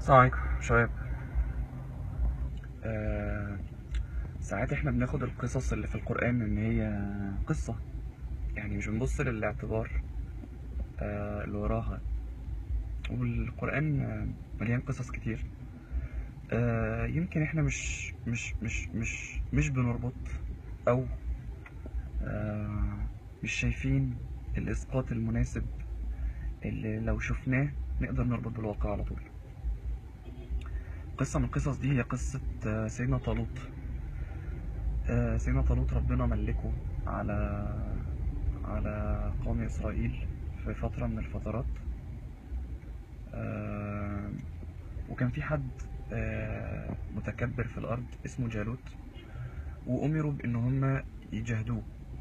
السلام عليكم شباب آه ساعات احنا بناخد القصص اللي في القرآن ان هي قصة يعني مش بنبص للاعتبار آه اللي وراها والقرآن آه، مليان قصص كتير آه يمكن احنا مش مش مش مش مش بنربط او آه مش شايفين الاسقاط المناسب اللي لو شفناه نقدر نربط بالواقع على طول قصة من القصص دي هي قصة آه، سيدنا طالوت آه، سيدنا طالوت ربنا ملكه على على قوم إسرائيل في فترة من الفترات آه، وكان في حد آه، متكبر في الأرض اسمه جالوت وأمروا بإن هم يجاهدوه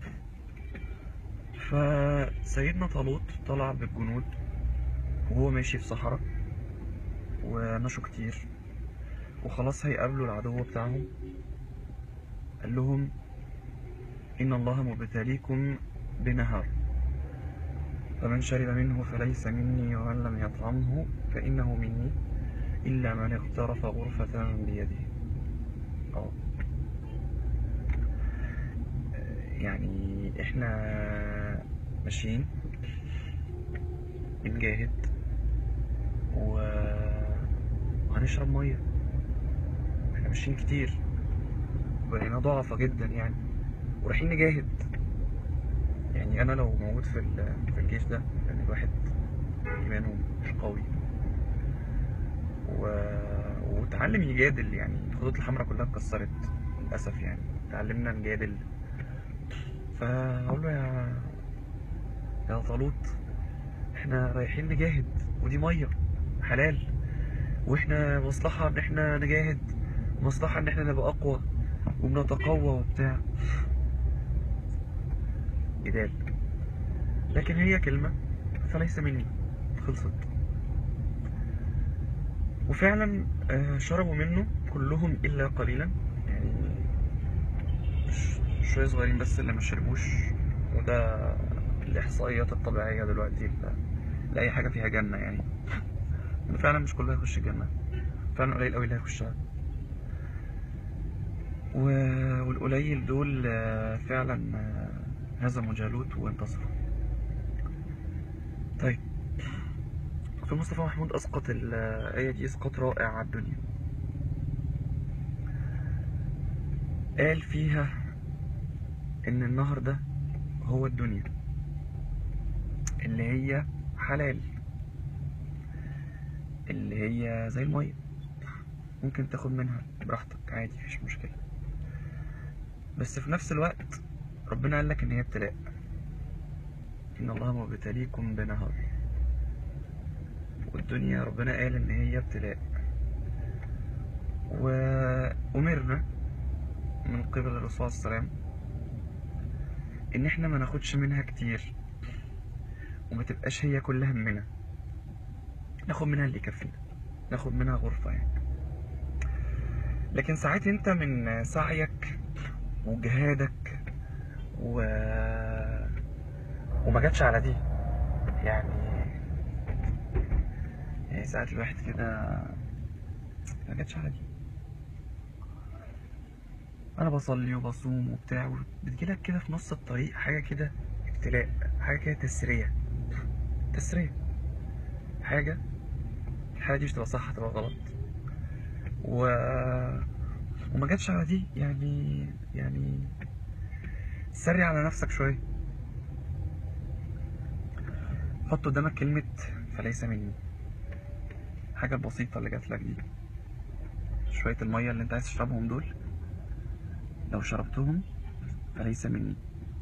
فسيدنا طالوت طلع بالجنود وهو ماشي في صحراء ومشوا كتير وخلاص هيقابلوا العدو بتاعهم قال لهم إن الله مبتليكم بنهر فمن شرب منه فليس مني ومن لم يطعمه فإنه مني إلا من اغترف غرفة بيده اه يعني احنا ماشيين بنجاهد و... وهنشرب ميه احنا ماشيين كتير بقينا ضعفة جدا يعني ورايحين نجاهد يعني انا لو موجود في ال- في الجيش ده يعني الواحد ايمانه مش قوي و... وتعلم يجادل يعني الخطوط الحمراء كلها اتكسرت للاسف يعني اتعلمنا نجادل فاقول له يا يا طالوت احنا رايحين نجاهد ودي ميه حلال واحنا مصلحة ان احنا نجاهد مصلحة ان احنا نبقى اقوى وبنتقوى وبتاع جدال لكن هي كلمة فليس مني خلصت وفعلا آه، شربوا منه كلهم الا قليلا يعني ش- شوية صغيرين بس اللي ما شربوش وده الاحصائيات الطبيعية دلوقتي ل- لأي حاجة فيها جنة يعني إن فعلا مش كله هيخش الجنة فعلا قليل قوي اللي هيخشها و... والقليل دول آه، فعلا آه، هزموا جالوت وانتصروا طيب دكتور مصطفى محمود أسقط الآية دي إسقاط رائع على الدنيا قال فيها إن النهر ده هو الدنيا اللي هي حلال اللي هي زي المية ممكن تاخد منها براحتك عادي مفيش مشكلة بس في نفس الوقت ربنا قال لك ان هي ابتلاء ان الله مبتليكم بنهر والدنيا ربنا قال ان هي ابتلاء وأمرنا من قبل الرسول صلى الله عليه وسلم ان احنا ما ناخدش منها كتير وما تبقاش هي كل همنا ناخد منها اللي يكفينا ناخد منها غرفة يعني لكن ساعات انت من سعيك وجهادك و... وما جاتش على دي يعني يعني ساعات الواحد كده ما جاتش على دي انا بصلي وبصوم وبتاع بتجيلك كده في نص الطريق حاجة كده ابتلاء حاجة كده تسرية تسرية حاجة الحاجة دي مش تبقى صح تبقى غلط و... وما جاتش على دي يعني يعني سري على نفسك شوية حط قدامك كلمة فليس مني حاجة البسيطة اللي جات لك دي شوية المية اللي انت عايز تشربهم دول لو شربتهم فليس مني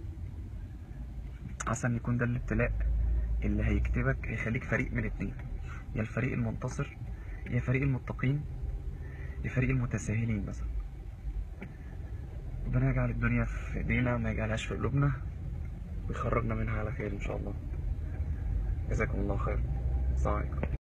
عسى ان يكون ده الابتلاء اللي هيكتبك هيخليك فريق من الاتنين يا الفريق المنتصر يا فريق المتقين يا فريق المتساهلين مثلا ربنا يجعل الدنيا في ايدينا ما يجعلهاش في قلوبنا ويخرجنا منها على خير ان شاء الله جزاكم الله خير السلام عليكم